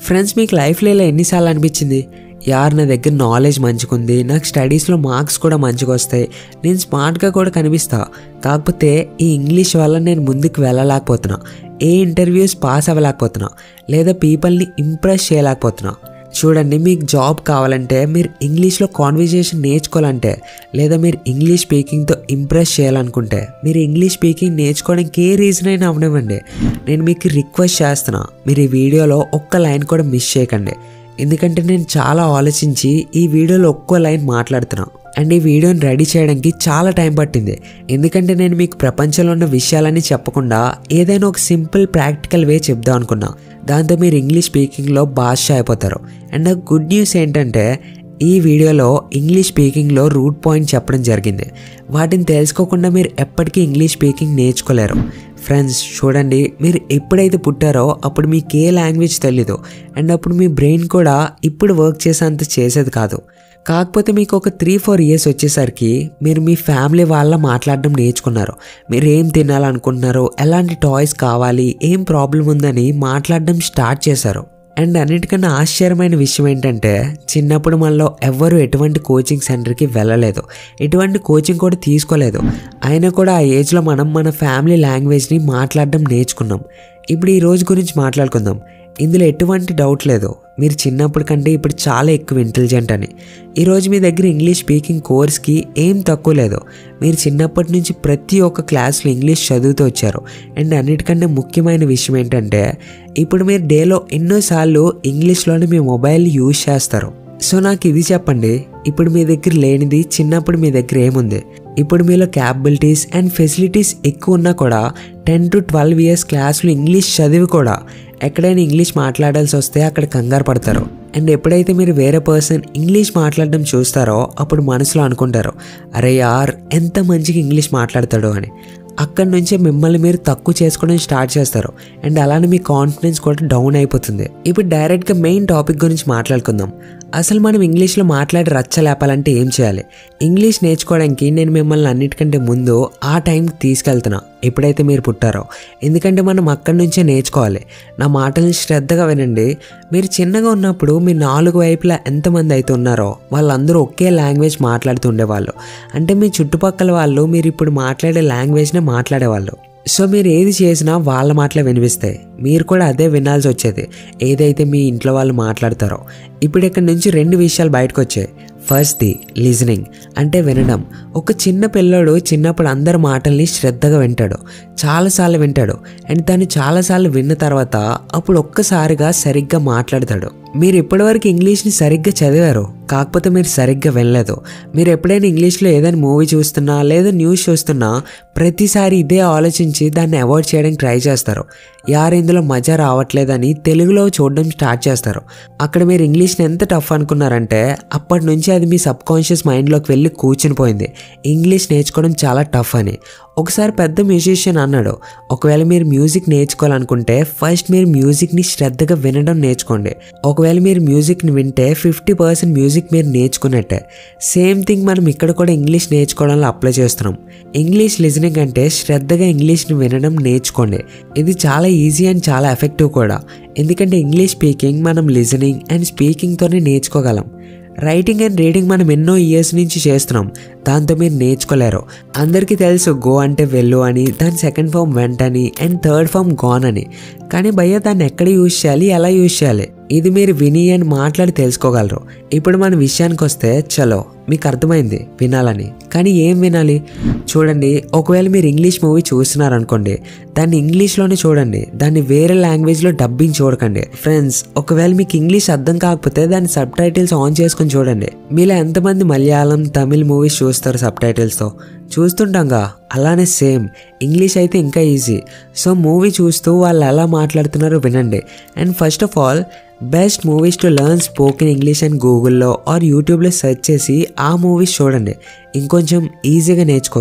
friends మీకు లైఫ్లో ఇలా ఎన్నిసార్లు అనిపించింది యార్ నా దగ్గర నాలెడ్జ్ మంచిగుంది నాకు స్టడీస్లో మార్క్స్ కూడా మంచిగా వస్తాయి నేను స్మార్ట్గా కూడా కనిపిస్తా కాకపోతే ఈ ఇంగ్లీష్ వల్ల నేను ముందుకు వెళ్ళలేకపోతున్నా ఏ ఇంటర్వ్యూస్ పాస్ అవ్వలేకపోతున్నా లేదా పీపుల్ని ఇంప్రెస్ చేయలేకపోతున్నా చూడండి మీకు జాబ్ కావాలంటే మీరు ఇంగ్లీష్లో కాన్వర్జేషన్ నేర్చుకోవాలంటే లేదా మీరు ఇంగ్లీష్ స్పీకింగ్తో ఇంప్రెస్ చేయాలనుకుంటే మీరు ఇంగ్లీష్ స్పీకింగ్ నేర్చుకోవడానికి ఏ రీజన్ అయినా అవనివ్వండి నేను మీకు రిక్వెస్ట్ చేస్తున్నా మీరు ఈ వీడియోలో ఒక్క లైన్ కూడా మిస్ చేయకండి ఎందుకంటే నేను చాలా ఆలోచించి ఈ వీడియోలో ఒక్కో లైన్ మాట్లాడుతున్నా అండ్ ఈ వీడియోని రెడీ చేయడానికి చాలా టైం పట్టింది ఎందుకంటే నేను మీకు ప్రపంచంలో ఉన్న విషయాలన్నీ చెప్పకుండా ఏదైనా ఒక సింపుల్ ప్రాక్టికల్ వే చెప్దాం అనుకున్నా దాంతో మీరు ఇంగ్లీష్ స్పీకింగ్లో బాషా అయిపోతారు అండ్ నాకు గుడ్ న్యూస్ ఏంటంటే ఈ వీడియోలో ఇంగ్లీష్ స్పీకింగ్లో రూట్ పాయింట్ చెప్పడం జరిగింది వాటిని తెలుసుకోకుండా మీరు ఎప్పటికీ ఇంగ్లీష్ స్పీకింగ్ నేర్చుకోలేరు ఫ్రెండ్స్ చూడండి మీరు ఎప్పుడైతే పుట్టారో అప్పుడు మీకు ఏ లాంగ్వేజ్ తెలీదు అండ్ అప్పుడు మీ బ్రెయిన్ కూడా ఇప్పుడు వర్క్ చేసేంత చేసేది కాదు కాకపోతే మీకు ఒక త్రీ ఫోర్ ఇయర్స్ వచ్చేసరికి మీరు మీ ఫ్యామిలీ వాళ్ళ మాట్లాడడం నేర్చుకున్నారు మీరు ఏం తినాలనుకుంటున్నారు ఎలాంటి టాయ్స్ కావాలి ఏం ప్రాబ్లం ఉందని మాట్లాడడం స్టార్ట్ చేశారు అండ్ అన్నిటికన్నా ఆశ్చర్యమైన విషయం ఏంటంటే చిన్నప్పుడు మనలో ఎవ్వరూ ఎటువంటి కోచింగ్ సెంటర్కి వెళ్ళలేదు ఎటువంటి కోచింగ్ కూడా తీసుకోలేదు అయినా కూడా ఆ ఏజ్లో మనం మన ఫ్యామిలీ లాంగ్వేజ్ని మాట్లాడడం నేర్చుకున్నాం ఇప్పుడు ఈ రోజు గురించి మాట్లాడుకుందాం ఇందులో ఎటువంటి డౌట్ లేదు మీరు చిన్నప్పటి కంటే ఇప్పుడు చాలా ఎక్కువ ఇంటెలిజెంట్ అని ఈరోజు మీ దగ్గర ఇంగ్లీష్ స్పీకింగ్ కోర్స్కి ఏం తక్కువ లేదు మీరు చిన్నప్పటి నుంచి ప్రతి ఒక్క క్లాస్లో ఇంగ్లీష్ చదువుతూ వచ్చారు అండ్ అన్నిటికంటే ముఖ్యమైన విషయం ఏంటంటే ఇప్పుడు మీరు డేలో ఎన్నోసార్లు ఇంగ్లీష్లోనే మీ మొబైల్ యూజ్ చేస్తారు సో నాకు ఇది చెప్పండి ఇప్పుడు మీ దగ్గర లేనిది చిన్నప్పుడు మీ దగ్గర ఏముంది ఇప్పుడు మీలో క్యాపబిలిటీస్ అండ్ ఫెసిలిటీస్ ఎక్కువ ఉన్నా కూడా టెన్ టు ట్వెల్వ్ ఇయర్స్ క్లాసులు ఇంగ్లీష్ చదివి కూడా ఎక్కడైనా ఇంగ్లీష్ మాట్లాడాల్సి వస్తే అక్కడ కంగారు పడతారు అండ్ ఎప్పుడైతే మీరు వేరే పర్సన్ ఇంగ్లీష్ మాట్లాడడం చూస్తారో అప్పుడు మనసులో అనుకుంటారు అరే యార్ ఎంత మంచిగా ఇంగ్లీష్ మాట్లాడతాడో అని అక్కడి నుంచే మిమ్మల్ని మీరు తక్కువ చేసుకోవడం స్టార్ట్ చేస్తారు అండ్ అలానే మీ కాన్ఫిడెన్స్ కూడా డౌన్ అయిపోతుంది ఇప్పుడు డైరెక్ట్గా మెయిన్ టాపిక్ గురించి మాట్లాడుకుందాం అసలు మనం ఇంగ్లీష్లో మాట్లాడి రచ్చ లేపాలంటే ఏం చేయాలి ఇంగ్లీష్ నేర్చుకోవడానికి నేను మిమ్మల్ని అన్నిటికంటే ముందు ఆ టైంకి తీసుకెళ్తున్నా ఎప్పుడైతే మీరు పుట్టారో ఎందుకంటే మనం అక్కడి నుంచే నేర్చుకోవాలి నా మాటల్ని శ్రద్ధగా వినండి మీరు చిన్నగా ఉన్నప్పుడు మీ నాలుగు వైపులా ఎంతమంది అయితే ఉన్నారో వాళ్ళందరూ ఒకే లాంగ్వేజ్ మాట్లాడుతూ ఉండేవాళ్ళు అంటే మీ చుట్టుపక్కల వాళ్ళు మీరు ఇప్పుడు మాట్లాడే లాంగ్వేజ్నే మాట్లాడేవాళ్ళు సో మీరు ఏది చేసినా వాళ్ళ మాటలే వినిపిస్తాయి మీరు కూడా అదే వినాల్సి వచ్చేది ఏదైతే మీ ఇంట్లో వాళ్ళు మాట్లాడతారో ఇప్పుడు ఇక్కడ నుంచి రెండు విషయాలు బయటకు వచ్చాయి ఫస్ట్ ది లిజనింగ్ అంటే వినడం ఒక చిన్న పిల్లోడు చిన్నప్పుడు అందరి మాటల్ని శ్రద్ధగా వింటాడు చాలాసార్లు వింటాడు అండ్ తను చాలాసార్లు విన్న తర్వాత అప్పుడు ఒక్కసారిగా సరిగ్గా మాట్లాడతాడు మీరు ఇప్పటివరకు ఇంగ్లీష్ని సరిగ్గా చదివారు కాకపోతే మీరు సరిగ్గా వినలేదు మీరు ఎప్పుడైనా ఇంగ్లీష్లో ఏదైనా మూవీ చూస్తున్నా లేదా న్యూస్ చూస్తున్నా ప్రతిసారి ఇదే ఆలోచించి దాన్ని అవాయిడ్ చేయడానికి ట్రై చేస్తారు యారు ఇందులో మజా రావట్లేదని తెలుగులో చూడడం స్టార్ట్ చేస్తారు అక్కడ మీరు ఇంగ్లీష్ని ఎంత టఫ్ అనుకున్నారంటే అప్పటి నుంచి అది మీ సబ్ కాన్షియస్ మైండ్లోకి వెళ్ళి కూర్చుని పోయింది ఇంగ్లీష్ నేర్చుకోవడం చాలా టఫ్ అని ఒకసారి పెద్ద మ్యూజిషియన్ అన్నాడు ఒకవేళ మీరు మ్యూజిక్ నేర్చుకోవాలనుకుంటే ఫస్ట్ మీరు మ్యూజిక్ని శ్రద్ధగా వినడం నేర్చుకోండి ఒకవేళ మీరు మ్యూజిక్ని వింటే ఫిఫ్టీ పర్సెంట్ మ్యూజిక్ మీరు నేర్చుకున్నట్టే సేమ్ థింగ్ మనం ఇక్కడ కూడా ఇంగ్లీష్ నేర్చుకోవడంలో అప్లై చేస్తున్నాం ఇంగ్లీష్ లిజనింగ్ అంటే శ్రద్ధగా ఇంగ్లీష్ని వినడం నేర్చుకోండి ఇది చాలా ఈజీ అండ్ చాలా ఎఫెక్టివ్ కూడా ఎందుకంటే ఇంగ్లీష్ స్పీకింగ్ మనం లిజనింగ్ అండ్ స్పీకింగ్తోనే నేర్చుకోగలం రైటింగ్ అండ్ రీడింగ్ మనం ఎన్నో ఇయర్స్ నుంచి చేస్తున్నాం దాంతో మీరు నేర్చుకోలేరు అందరికీ తెలుసు గో అంటే వెళ్ళు అని దాని సెకండ్ ఫామ్ వెంట అని అండ్ థర్డ్ ఫామ్ గాన్ అని కానీ భయ్య దాన్ని ఎక్కడ యూజ్ చేయాలి ఎలా యూజ్ చేయాలి ఇది మీరు విని అండ్ మాట్లాడి తెలుసుకోగలరు ఇప్పుడు మన విషయానికి వస్తే చలో మీకు అర్థమైంది వినాలని కానీ ఏం వినాలి చూడండి ఒకవేళ మీరు ఇంగ్లీష్ మూవీ చూస్తున్నారనుకోండి దాన్ని ఇంగ్లీష్లోనే చూడండి దాన్ని వేరే లాంగ్వేజ్లో డబ్బింగ్ చూడకండి ఫ్రెండ్స్ ఒకవేళ మీకు ఇంగ్లీష్ అర్థం కాకపోతే దాని సబ్ టైటిల్స్ ఆన్ చేసుకొని చూడండి మీలో ఎంతమంది మలయాళం తమిళ్ మూవీస్ చూస్తారు సబ్ టైటిల్స్తో చూస్తుంటాంగా అలానే సేమ్ ఇంగ్లీష్ అయితే ఇంకా ఈజీ సో మూవీ చూస్తూ వాళ్ళు ఎలా మాట్లాడుతున్నారో వినండి and first of all best movies to learn spoken English అని గూగుల్లో ఆర్ యూట్యూబ్లో సెర్చ్ చేసి ఆ మూవీస్ చూడండి ఇంకొంచెం ఈజీగా నేర్చుకోవచ్చు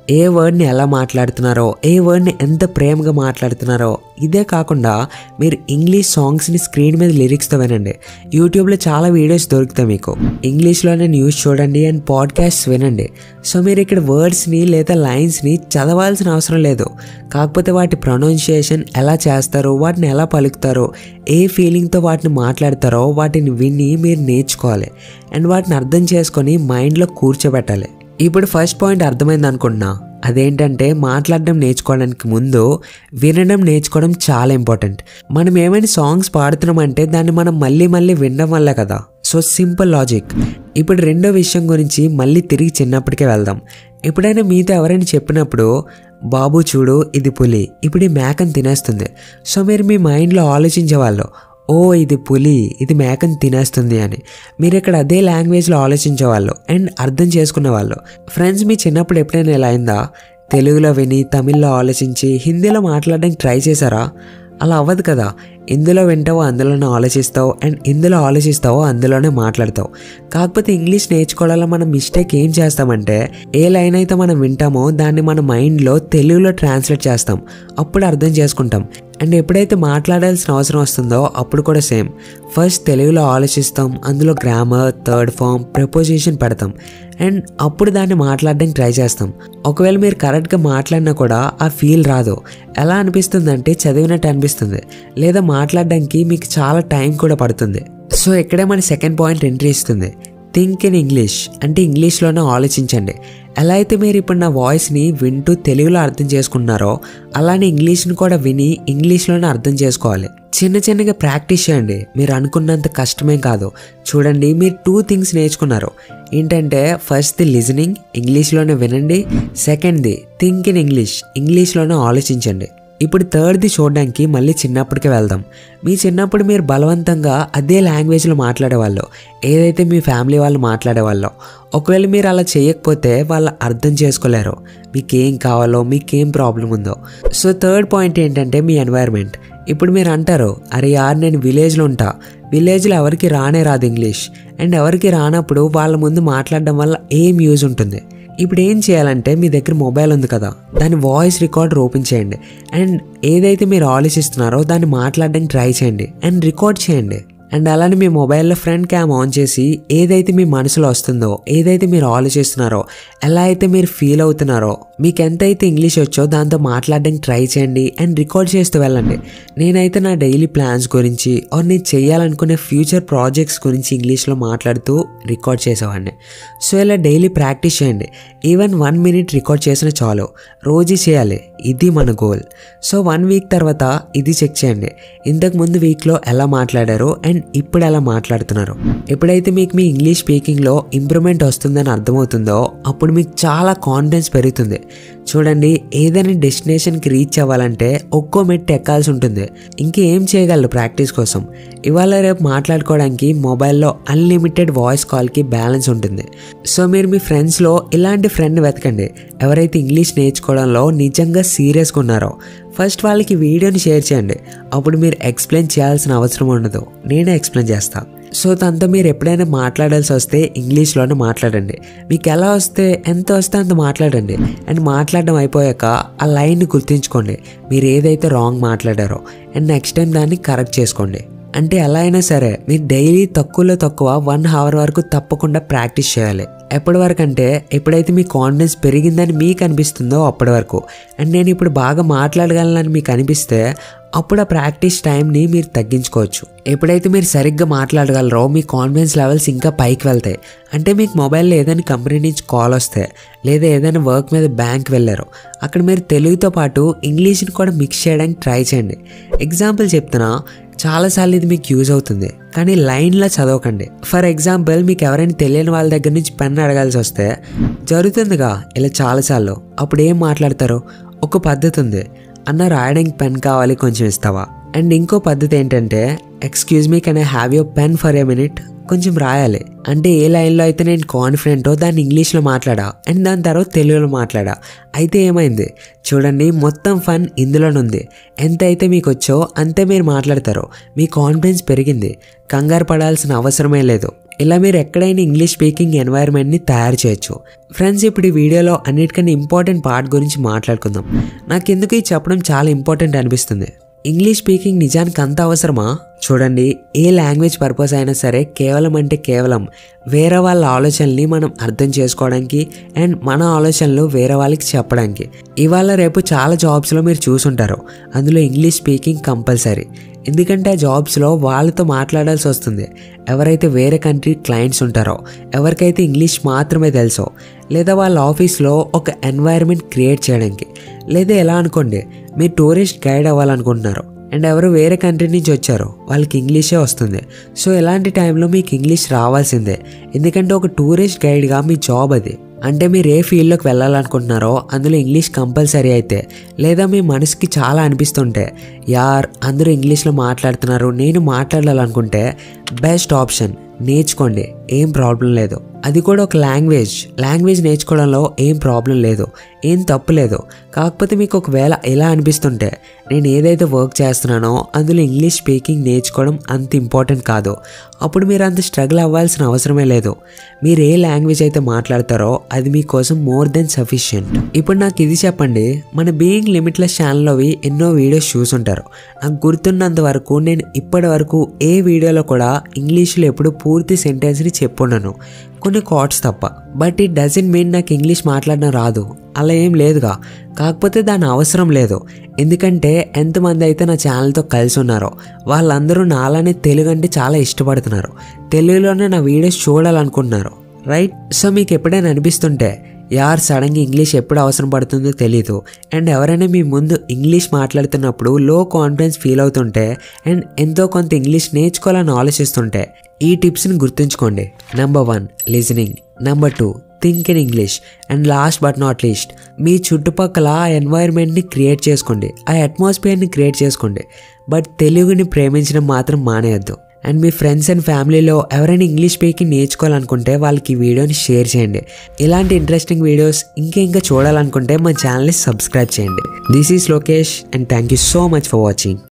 ఏ వర్డ్ని ఎలా మాట్లాడుతున్నారో ఏ వర్డ్ని ఎంత ప్రేమగా మాట్లాడుతున్నారో ఇదే కాకుండా మీరు ఇంగ్లీష్ సాంగ్స్ని స్క్రీన్ మీద లిరిక్స్తో వినండి యూట్యూబ్లో చాలా వీడియోస్ దొరుకుతాయి మీకు ఇంగ్లీష్లోనే న్యూస్ చూడండి అండ్ పాడ్కాస్ట్ వినండి సో మీరు ఇక్కడ వర్డ్స్ని లేదా లైన్స్ని చదవాల్సిన అవసరం లేదు కాకపోతే వాటి ప్రొనౌన్సియేషన్ ఎలా చేస్తారో వాటిని ఎలా పలుకుతారో ఏ ఫీలింగ్తో వాటిని మాట్లాడతారో వాటిని విని మీరు నేర్చుకోవాలి అండ్ వాటిని అర్థం చేసుకొని మైండ్లో కూర్చోబెట్టాలి ఇప్పుడు ఫస్ట్ పాయింట్ అర్థమైంది అనుకుంటున్నా అదేంటంటే మాట్లాడడం నేర్చుకోవడానికి ముందు వినడం నేర్చుకోవడం చాలా ఇంపార్టెంట్ మనం ఏమైనా సాంగ్స్ పాడుతున్నామంటే దాన్ని మనం మళ్ళీ మళ్ళీ వినడం వల్ల కదా సో సింపుల్ లాజిక్ ఇప్పుడు రెండో విషయం గురించి మళ్ళీ తిరిగి చిన్నప్పటికే వెళ్దాం ఎప్పుడైనా మీతో ఎవరైనా చెప్పినప్పుడు బాబు చూడు ఇది పులి ఇప్పుడు ఈ మేకను తినేస్తుంది సో మీరు మీ మైండ్లో ఆలోచించేవాళ్ళు ఓ ఇది పులి ఇది మేకని తినేస్తుంది అని మీరు ఇక్కడ అదే లాంగ్వేజ్లో ఆలోచించేవాళ్ళు అండ్ అర్థం చేసుకునేవాళ్ళు ఫ్రెండ్స్ మీ చిన్నప్పుడు ఎప్పుడైనా ఇలా అయిందా తెలుగులో విని తమిళ్లో ఆలోచించి హిందీలో మాట్లాడడానికి ట్రై చేశారా అలా అవ్వదు కదా ఇందులో వింటావో అందులోనే ఆలోచిస్తావు అండ్ ఇందులో ఆలోచిస్తావో అందులోనే మాట్లాడతావు కాకపోతే ఇంగ్లీష్ నేర్చుకోవడంలో మనం మిస్టేక్ ఏం చేస్తామంటే ఏ లైన్ అయితే మనం వింటామో దాన్ని మన మైండ్లో తెలుగులో ట్రాన్స్లేట్ చేస్తాం అప్పుడు అర్థం చేసుకుంటాం అండ్ ఎప్పుడైతే మాట్లాడాల్సిన అవసరం వస్తుందో అప్పుడు కూడా సేమ్ ఫస్ట్ తెలుగులో ఆలోచిస్తాం అందులో గ్రామర్ థర్డ్ ఫామ్ ప్రపోజిషన్ పెడతాం అండ్ అప్పుడు దాన్ని మాట్లాడడానికి ట్రై చేస్తాం ఒకవేళ మీరు కరెక్ట్గా మాట్లాడినా కూడా ఆ ఫీల్ రాదు ఎలా అనిపిస్తుందంటే చదివినట్టు అనిపిస్తుంది లేదా మాట్లాడడానికి మీకు చాలా టైం కూడా పడుతుంది సో ఇక్కడే మన సెకండ్ పాయింట్ ఎంట్రీ ఇస్తుంది థింక్ ఇన్ ఇంగ్లీష్ అంటే ఇంగ్లీష్లోనే ఆలోచించండి ఎలా అయితే మీరు ఇప్పుడు నా వాయిస్ని వింటూ తెలుగులో అర్థం చేసుకుంటున్నారో అలానే ఇంగ్లీష్ని కూడా విని ఇంగ్లీష్లోనే అర్థం చేసుకోవాలి చిన్న చిన్నగా ప్రాక్టీస్ చేయండి మీరు అనుకున్నంత కష్టమేం కాదు చూడండి మీరు టూ థింగ్స్ నేర్చుకున్నారు ఏంటంటే ఫస్ట్ ది లిజనింగ్ ఇంగ్లీష్లోనే వినండి సెకండ్ది థింక్ ఇన్ ఇంగ్లీష్ ఇంగ్లీష్లోనే ఆలోచించండి ఇప్పుడు థర్డ్ది చూడడానికి మళ్ళీ చిన్నప్పటికే వెళ్దాం మీ చిన్నప్పుడు మీరు బలవంతంగా అదే లాంగ్వేజ్లో మాట్లాడేవాళ్ళు ఏదైతే మీ ఫ్యామిలీ వాళ్ళు మాట్లాడేవాళ్ళో ఒకవేళ మీరు అలా చేయకపోతే వాళ్ళు అర్థం చేసుకోలేరు మీకేం కావాలో మీకేం ప్రాబ్లం ఉందో సో థర్డ్ పాయింట్ ఏంటంటే మీ ఎన్వైర్న్మెంట్ ఇప్పుడు మీరు అంటారు అరే యార్ నేను విలేజ్లో ఉంటా విలేజ్లో ఎవరికి రానే రాదు ఇంగ్లీష్ అండ్ ఎవరికి రానప్పుడు వాళ్ళ ముందు మాట్లాడడం వల్ల ఏం యూజ్ ఉంటుంది ఇప్పుడు ఏం చేయాలంటే మీ దగ్గర మొబైల్ ఉంది కదా దాని వాయిస్ రికార్డర్ ఓపెన్ చేయండి అండ్ ఏదైతే మీరు ఆలోచిస్తున్నారో దాన్ని మాట్లాడడానికి ట్రై చేయండి అండ్ రికార్డ్ చేయండి అండ్ అలానే మీ మొబైల్లో ఫ్రంట్ క్యామ్ ఆన్ చేసి ఏదైతే మీ మనసులో వస్తుందో ఏదైతే మీరు ఆలోచిస్తున్నారో ఎలా అయితే మీరు ఫీల్ అవుతున్నారో మీకు ఎంతైతే ఇంగ్లీష్ వచ్చో దాంతో మాట్లాడడానికి ట్రై చేయండి అండ్ రికార్డ్ చేస్తూ వెళ్ళండి నేనైతే నా డైలీ ప్లాన్స్ గురించి ఆర్ నేను చేయాలనుకునే ఫ్యూచర్ ప్రాజెక్ట్స్ గురించి ఇంగ్లీష్లో మాట్లాడుతూ రికార్డ్ చేసేవాడిని సో ఇలా డైలీ ప్రాక్టీస్ చేయండి ఈవెన్ వన్ మినిట్ రికార్డ్ చేసిన చాలు రోజు చేయాలి ఇది మన గోల్ సో వన్ వీక్ తర్వాత ఇది చెక్ చేయండి ఇంతకు ముందు వీక్లో ఎలా మాట్లాడారో అండ్ ఇప్పుడు ఎలా మాట్లాడుతున్నారు ఎప్పుడైతే మీకు మీ ఇంగ్లీష్ స్పీకింగ్లో ఇంప్రూవ్మెంట్ వస్తుందని అర్థమవుతుందో అప్పుడు మీకు చాలా కాన్ఫిడెన్స్ పెరుగుతుంది చూడండి ఏదైనా డెస్టినేషన్కి రీచ్ అవ్వాలంటే ఒక్కో మెట్టు ఎక్కాల్సి ఉంటుంది ఇంకేం చేయగలరు ప్రాక్టీస్ కోసం ఇవాళ రేపు మాట్లాడుకోవడానికి మొబైల్లో అన్లిమిటెడ్ వాయిస్ కాల్కి బ్యాలెన్స్ ఉంటుంది సో మీరు మీ ఫ్రెండ్స్లో ఇలాంటి ఫ్రెండ్ వెతకండి ఎవరైతే ఇంగ్లీష్ నేర్చుకోవడంలో నిజంగా సీరియస్గా ఉన్నారో ఫస్ట్ వాళ్ళకి వీడియోని షేర్ చేయండి అప్పుడు మీరు ఎక్స్ప్లెయిన్ చేయాల్సిన అవసరం ఉండదు నేనే ఎక్స్ప్లెయిన్ చేస్తాను సో తనతో మీరు ఎప్పుడైనా మాట్లాడాల్సి వస్తే ఇంగ్లీష్లోనే మాట్లాడండి మీకు ఎలా వస్తే ఎంత వస్తే అంత మాట్లాడండి అండ్ మాట్లాడడం అయిపోయాక ఆ లైన్ని గుర్తుంచుకోండి మీరు ఏదైతే రాంగ్ మాట్లాడారో అండ్ నెక్స్ట్ టైం దాన్ని కరెక్ట్ చేసుకోండి అంటే ఎలా అయినా సరే మీరు డైలీ తక్కువలో తక్కువ వన్ అవర్ వరకు తప్పకుండా ప్రాక్టీస్ చేయాలి ఎప్పటి వరకు అంటే ఎప్పుడైతే మీ కాన్ఫిడెన్స్ పెరిగిందని మీకు అనిపిస్తుందో అప్పటి వరకు అండ్ నేను ఇప్పుడు బాగా మాట్లాడగలనని మీకు అనిపిస్తే అప్పుడు ఆ ప్రాక్టీస్ టైంని మీరు తగ్గించుకోవచ్చు ఎప్పుడైతే మీరు సరిగ్గా మాట్లాడగలరో మీ కాన్ఫిడెన్స్ లెవెల్స్ ఇంకా పైకి వెళ్తాయి అంటే మీకు మొబైల్లో ఏదైనా కంపెనీ నుంచి కాల్ వస్తే లేదా ఏదైనా వర్క్ మీద బ్యాంక్ వెళ్ళారో అక్కడ మీరు తెలుగుతో పాటు ఇంగ్లీష్ని కూడా మిక్స్ చేయడానికి ట్రై చేయండి ఎగ్జాంపుల్ చెప్తున్నా చాలాసార్లు ఇది మీకు యూజ్ అవుతుంది కానీ లైన్లో చదవకండి ఫర్ ఎగ్జాంపుల్ మీకు ఎవరైనా తెలియని వాళ్ళ దగ్గర నుంచి పెన్ అడగాల్సి వస్తే జరుగుతుందిగా ఇలా చాలాసార్లు అప్పుడు ఏం మాట్లాడతారు ఒక పద్ధతి ఉంది అన్న రాయడానికి పెన్ కావాలి కొంచెం ఇస్తావా అండ్ ఇంకో పద్ధతి ఏంటంటే excuse me can I have your pen for a minute కొంచెం రాయాలి అంటే ఏ లైన్లో అయితే నేను కాన్ఫిడెంటో దాన్ని ఇంగ్లీష్లో మాట్లాడా అండ్ దాని తర్వాత తెలుగులో మాట్లాడా అయితే ఏమైంది చూడండి మొత్తం ఫన్ ఇందులోనే ఉంది ఎంత అయితే మీకు వచ్చో అంతే మీరు మాట్లాడతారో మీ కాన్ఫిడెన్స్ పెరిగింది కంగారు పడాల్సిన అవసరమే లేదు ఇలా మీరు ఎక్కడైనా ఇంగ్లీష్ స్పీకింగ్ ఎన్వైర్న్మెంట్ని తయారు చేయొచ్చు ఫ్రెండ్స్ ఇప్పుడు ఈ వీడియోలో అన్నిటికన్నా ఇంపార్టెంట్ పార్ట్ గురించి మాట్లాడుకుందాం నాకు ఎందుకు ఇది చెప్పడం చాలా ఇంపార్టెంట్ అనిపిస్తుంది ఇంగ్లీష్ స్పీకింగ్ నిజానికి అంత అవసరమా చూడండి ఏ లాంగ్వేజ్ పర్పస్ అయినా సరే కేవలం అంటే కేవలం వేరే వాళ్ళ ఆలోచనల్ని మనం అర్థం చేసుకోవడానికి అండ్ మన ఆలోచనలు వేరే వాళ్ళకి చెప్పడానికి ఇవాళ రేపు చాలా జాబ్స్లో మీరు చూసుంటారు అందులో ఇంగ్లీష్ స్పీకింగ్ కంపల్సరీ ఎందుకంటే ఆ జాబ్స్లో వాళ్ళతో మాట్లాడాల్సి వస్తుంది ఎవరైతే వేరే కంట్రీ క్లయింట్స్ ఉంటారో ఎవరికైతే ఇంగ్లీష్ మాత్రమే తెలుసో లేదా వాళ్ళ ఆఫీస్లో ఒక ఎన్వైరన్మెంట్ క్రియేట్ చేయడానికి లేదా ఎలా అనుకోండి మీరు టూరిస్ట్ గైడ్ అవ్వాలనుకుంటున్నారు అండ్ ఎవరు వేరే కంట్రీ నుంచి వచ్చారో వాళ్ళకి ఇంగ్లీషే వస్తుంది సో ఇలాంటి టైంలో మీకు ఇంగ్లీష్ రావాల్సిందే ఎందుకంటే ఒక టూరిస్ట్ గైడ్గా మీ జాబ్ అది అంటే మీరు ఏ ఫీల్డ్లోకి వెళ్ళాలనుకుంటున్నారో అందులో ఇంగ్లీష్ కంపల్సరీ అయితే లేదా మీ మనసుకి చాలా అనిపిస్తుంటే యార్ అందరూ ఇంగ్లీష్లో మాట్లాడుతున్నారు నేను మాట్లాడాలనుకుంటే బెస్ట్ ఆప్షన్ నేర్చుకోండి ఏం ప్రాబ్లం లేదు అది కూడా ఒక లాంగ్వేజ్ లాంగ్వేజ్ నేర్చుకోవడంలో ఏం ప్రాబ్లం లేదు ఏం తప్పు లేదు కాకపోతే మీకు ఒకవేళ ఎలా అనిపిస్తుంటే నేను ఏదైతే వర్క్ చేస్తున్నానో అందులో ఇంగ్లీష్ స్పీకింగ్ నేర్చుకోవడం అంత ఇంపార్టెంట్ కాదు అప్పుడు మీరు అంత స్ట్రగుల్ అవ్వాల్సిన అవసరమే లేదు మీరు ఏ లాంగ్వేజ్ అయితే మాట్లాడతారో అది మీకోసం మోర్ దెన్ సఫిషియంట్ ఇప్పుడు నాకు ఇది చెప్పండి మన బీయింగ్ లిమిట్లెస్ ఛానల్లోవి ఎన్నో వీడియోస్ చూసుంటారు నాకు గుర్తున్నంత వరకు నేను ఇప్పటి వరకు ఏ వీడియోలో కూడా ఇంగ్లీష్లో ఎప్పుడు పూర్తి సెంటెన్స్ని చెప్పున్నాను కొన్ని కాట్స్ తప్ప బట్ ఇట్ డజంట్ మీన్ నాకు ఇంగ్లీష్ మాట్లాడడం రాదు అలా ఏం లేదుగా కాకపోతే దాని అవసరం లేదు ఎందుకంటే ఎంతమంది అయితే నా ఛానల్తో కలిసి ఉన్నారో వాళ్ళందరూ నాలానే తెలుగు అంటే చాలా ఇష్టపడుతున్నారు తెలుగులోనే నా వీడియోస్ చూడాలనుకుంటున్నారు రైట్ సో మీకు ఎప్పుడైనా అనిపిస్తుంటే యార్ సడన్గా ఇంగ్లీష్ ఎప్పుడు అవసరం పడుతుందో తెలీదు అండ్ ఎవరైనా మీ ముందు ఇంగ్లీష్ మాట్లాడుతున్నప్పుడు లో కాన్ఫిడెన్స్ ఫీల్ అవుతుంటే అండ్ ఎంతో కొంత ఇంగ్లీష్ నేర్చుకోవాలని ఆలోచిస్తుంటే ఈ టిప్స్ని గుర్తుంచుకోండి number one listening number two think in English and last but not least మీ చుట్టుపక్కల ఆ ఎన్వైర్న్మెంట్ని క్రియేట్ చేసుకోండి ఆ అట్మాస్ఫియర్ని క్రియేట్ చేసుకోండి బట్ తెలుగుని ప్రేమించడం మాత్రం మానేయద్దు అండ్ మీ ఫ్రెండ్స్ అండ్ ఫ్యామిలీలో ఎవరైనా ఇంగ్లీష్ స్పీకింగ్ నేర్చుకోవాలనుకుంటే వాళ్ళకి ఈ వీడియోని షేర్ చేయండి ఇలాంటి ఇంట్రెస్టింగ్ వీడియోస్ ఇంకా ఇంకా చూడాలనుకుంటే మా ఛానల్ని సబ్స్క్రైబ్ చేయండి this is Lokesh and thank you so much for watching